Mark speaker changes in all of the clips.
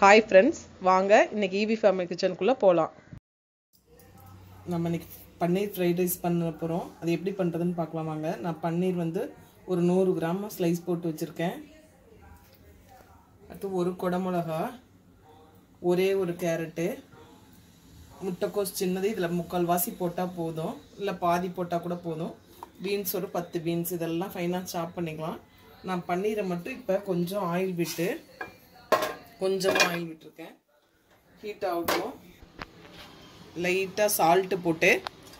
Speaker 1: hi friends வாங்க இன்னைக்கு EV family கிச்சனுக்குள்ளே போகலாம் நம்ம இன்னைக்கு பன்னீர் ஃப்ரைட் ரைஸ் பண்ண போகிறோம் அது எப்படி பண்ணுறதுன்னு பார்க்கலாம் வாங்க நான் பன்னீர் வந்து ஒரு நூறு கிராம் ஸ்லைஸ் போட்டு வச்சுருக்கேன் அடுத்து ஒரு குடமிளகா ஒரே ஒரு கேரட்டு முட்டைக்கோஸ் சின்னது இதில் முக்கால் வாசி போட்டால் போதும் இல்லை பாதி போட்டால் கூட போதும் பீன்ஸ் ஒரு பத்து பீன்ஸ் இதெல்லாம் ஃபைனாக சாப் பண்ணிக்கலாம் நான் பன்னீரை மட்டும் இப்போ கொஞ்சம் ஆயில் விட்டு கொஞ்சமாக ஆயில் விட்டுருக்கேன் ஹீட் ஆகட்டும் லைட்டாக சால்ட்டு போட்டு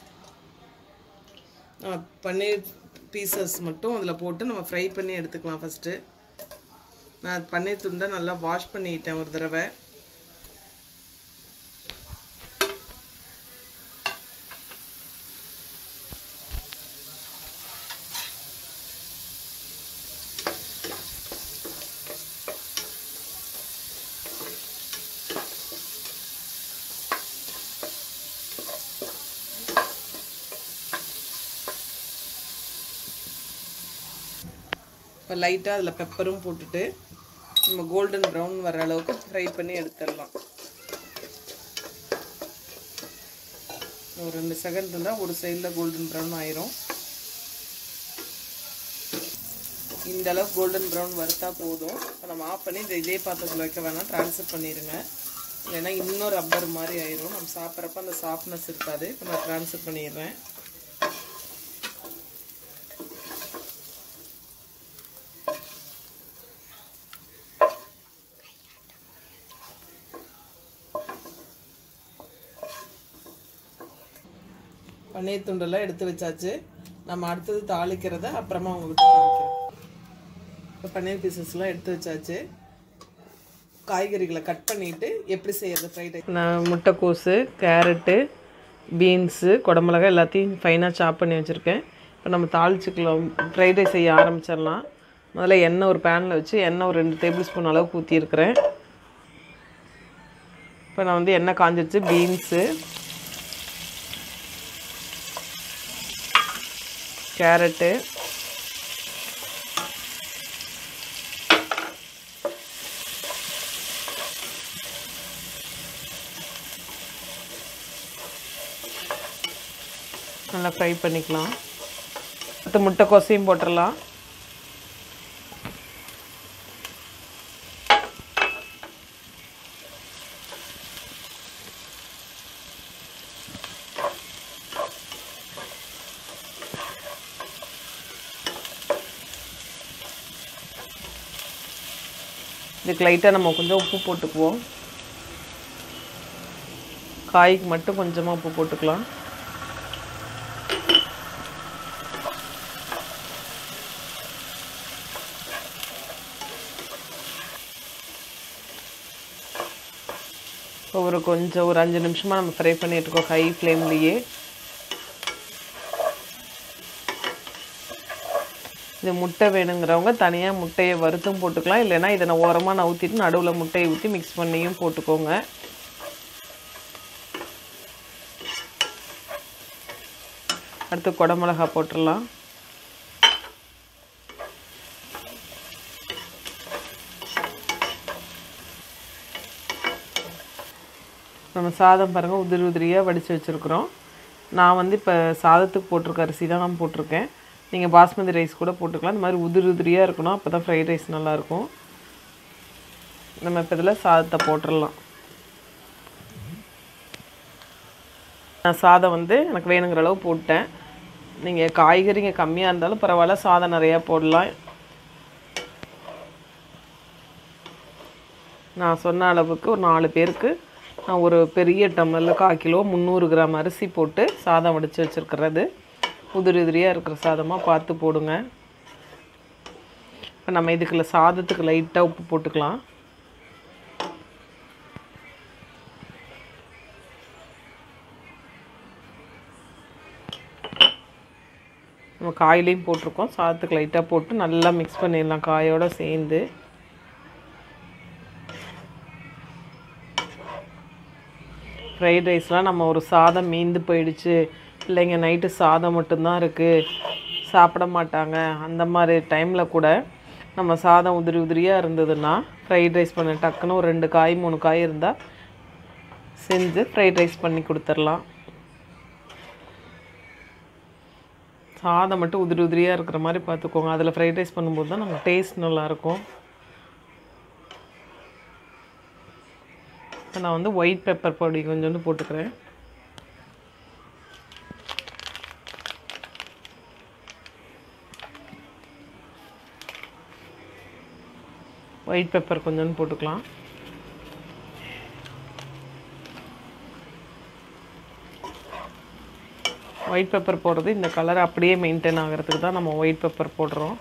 Speaker 1: நம்ம பன்னீர் பீசஸ் மட்டும் அதில் போட்டு நம்ம ஃப்ரை பண்ணி எடுத்துக்கலாம் ஃபஸ்ட்டு நான் பன்னீர் துண்டை நல்லா வாஷ் பண்ணிட்டேன் ஒரு தடவை இப்போ லைட்டாக அதில் பெப்பரும் போட்டுட்டு நம்ம கோல்டன் ப்ரௌன் வர அளவுக்கு ஃப்ரை பண்ணி எடுத்துடலாம் ஒரு ரெண்டு செகண்ட் இருந்தால் ஒரு சைடில் கோல்டன் ப்ரௌன் ஆயிரும் இந்த அளவுக்கு கோல்டன் ப்ரௌன் வறுத்தா போதும் இப்போ நம்ம ஆஃப் பண்ணி இந்த இதே பாத்திரத்தில் வைக்க வேணாம் ட்ரான்ஸ்ஃபர் பண்ணிடுங்க இல்லைன்னா இன்னும் ரப்பர் மாதிரி ஆயிரும் நம்ம சாப்பிட்றப்ப அந்த சாஃப்ட்னஸ் இருக்காது இப்போ நான் ட்ரான்ஸ்ஃபர் பண்ணிடுறேன் பன்னீர் துண்டெல்லாம் எடுத்து வச்சாச்சு நம்ம அடுத்தது தாளிக்கிறத அப்புறமா உங்களுக்கு காமிக்கிறேன் இப்போ பன்னீர் பீசஸ்லாம் எடுத்து வச்சாச்சு காய்கறிகளை கட் பண்ணிவிட்டு எப்படி செய்யறது ஃப்ரைட் ரைஸ் நான் முட்டைக்கோஸு கேரட்டு பீன்ஸு குடமிளகா எல்லாத்தையும் ஃபைனாக சாப் பண்ணி வச்சுருக்கேன் இப்போ நம்ம தாளிச்சுக்கலாம் ஃப்ரைட் ரைஸ் செய்ய ஆரம்பிச்சிடலாம் முதல்ல எண்ணெய் ஒரு பேனில் வச்சு எண்ணெய் ஒரு ரெண்டு டேபிள் ஸ்பூன் அளவுக்கு ஊற்றிருக்கிறேன் இப்போ நான் வந்து எண்ணெய் காஞ்சிருச்சு பீன்ஸு கேரட்டு நல்லா ஃப்ரை பண்ணிக்கலாம் அடுத்து முட்டைக்கோசையும் போட்டுடலாம் இதுக்கு லைட்டாக நம்ம கொஞ்சம் உப்பு போட்டுக்குவோம் காய்க்கு மட்டும் கொஞ்சமாக உப்பு போட்டுக்கலாம் ஒரு கொஞ்சம் ஒரு அஞ்சு நிமிஷமாக நம்ம ஃப்ரை பண்ணிட்டுருக்கோம் ஹை ஃப்ளேம்லேயே இது முட்டை வேணுங்கிறவங்க தனியாக முட்டையை வறுத்தும் போட்டுக்கலாம் இல்லைன்னா இதை நான் ஓரமாக நவுத்திட்டு நடுவில் முட்டையை ஊற்றி மிக்ஸ் பண்ணியும் போட்டுக்கோங்க அடுத்து குடமிளகா போட்டுடலாம் நம்ம சாதம் பாருங்கள் உதிரி உதிரியாக வடித்து வச்சுருக்குறோம் நான் வந்து இப்போ சாதத்துக்கு போட்டிருக்க அரிசி தான் நான் போட்டிருக்கேன் நீங்கள் பாஸ்மதி ரைஸ் கூட போட்டுக்கலாம் இந்த மாதிரி உதிரி உதிரியாக இருக்கணும் அப்போ தான் ஃப்ரைட் ரைஸ் நல்லாயிருக்கும் நம்ம இப்போ இதில் சாதத்தை போட்டுடலாம் நான் சாதம் வந்து எனக்கு வேணுங்கிற அளவு போட்டேன் நீங்கள் காய்கறிங்க கம்மியாக இருந்தாலும் பரவாயில்ல சாதம் நிறையா போடலாம் நான் சொன்ன அளவுக்கு ஒரு நாலு பேருக்கு நான் ஒரு பெரிய டம்ளரில் கால் கிலோ முந்நூறு கிராம் அரிசி போட்டு சாதம் வடித்து வச்சுருக்கிறது உதிரி உதிரியாக இருக்கிற சாதமாக பார்த்து போடுங்க இப்போ நம்ம இதுக்குள்ள சாதத்துக்கு லைட்டாக உப்பு போட்டுக்கலாம் நம்ம காயிலையும் போட்டிருக்கோம் சாதத்துக்கு லைட்டாக போட்டு நல்லா மிக்ஸ் பண்ணிடலாம் காயோடு சேர்ந்து ஃப்ரைட் ரைஸ்லாம் நம்ம ஒரு சாதம் மீந்து போயிடுச்சு பிள்ளைங்க நைட்டு சாதம் மட்டும்தான் இருக்குது சாப்பிட மாட்டாங்க அந்த மாதிரி டைமில் கூட நம்ம சாதம் உதிரி உதிரியாக இருந்ததுன்னா ஃப்ரைட் ரைஸ் பண்ண டக்குன்னு ஒரு ரெண்டு காய் மூணு காய் இருந்தால் செஞ்சு ஃப்ரைட் ரைஸ் பண்ணி கொடுத்துர்லாம் சாதம் மட்டும் உதிரி உதிரியாக இருக்கிற மாதிரி பார்த்துக்கோங்க அதில் ஃப்ரைட் ரைஸ் பண்ணும்போது தான் நமக்கு டேஸ்ட் நல்லாயிருக்கும் இப்போ நான் வந்து ஒயிட் பெப்பர் பொடி கொஞ்சோண்டு போட்டுக்கிறேன் ஒயிட் பெப்பர் கொஞ்சோண்டு போட்டுக்கலாம் ஒயிட் பெப்பர் போடுறது இந்த கலர் அப்படியே மெயின்டைன் ஆகிறதுக்கு தான் நம்ம ஒயிட் பெப்பர் போடுறோம்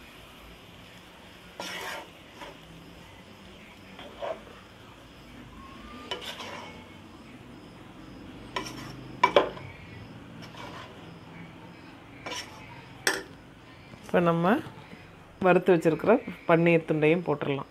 Speaker 1: இப்போ நம்ம வறுத்து வச்சுருக்கிற பன்னீர் துண்டையும் போட்டுடலாம்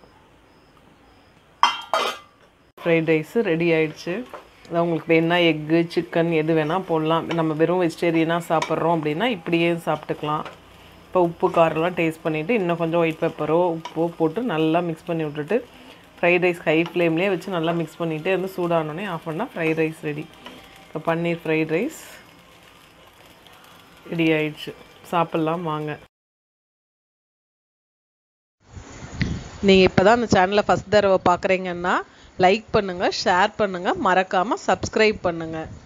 Speaker 1: ஃப்ரைட் ரைஸு ரெடி ஆயிடுச்சு அது உங்களுக்கு வேணா எக்கு சிக்கன் எது வேணால் போடலாம் நம்ம வெறும் வெஜிடேரியனாக சாப்பிட்றோம் அப்படின்னா இப்படியே சாப்பிட்டுக்கலாம் இப்போ உப்பு காரெல்லாம் டேஸ்ட் பண்ணிவிட்டு இன்னும் கொஞ்சம் ஒயிட் பெப்பரோ உப்போ போட்டு நல்லா மிக்ஸ் பண்ணி விட்டுட்டு ஃப்ரைட் ரைஸ் ஹை ஃப்ளேம்லேயே வச்சு நல்லா மிக்ஸ் பண்ணிவிட்டு வந்து சூடானோடனே ஆஃப் பண்ணால் ஃப்ரைட் ரைஸ் ரெடி இப்போ பன்னீர் ஃப்ரைட் ரைஸ் ரெடி ஆயிடுச்சு சாப்பிட்லாம் வாங்க நீங்கள் இப்போ தான் அந்த சேனலை ஃபஸ்ட் தடவை பார்க்குறீங்கன்னா லைக் பண்ணுங்கள் ஷேர் பண்ணுங்கள் மறக்காமல் சப்ஸ்கிரைப் பண்ணுங்கள்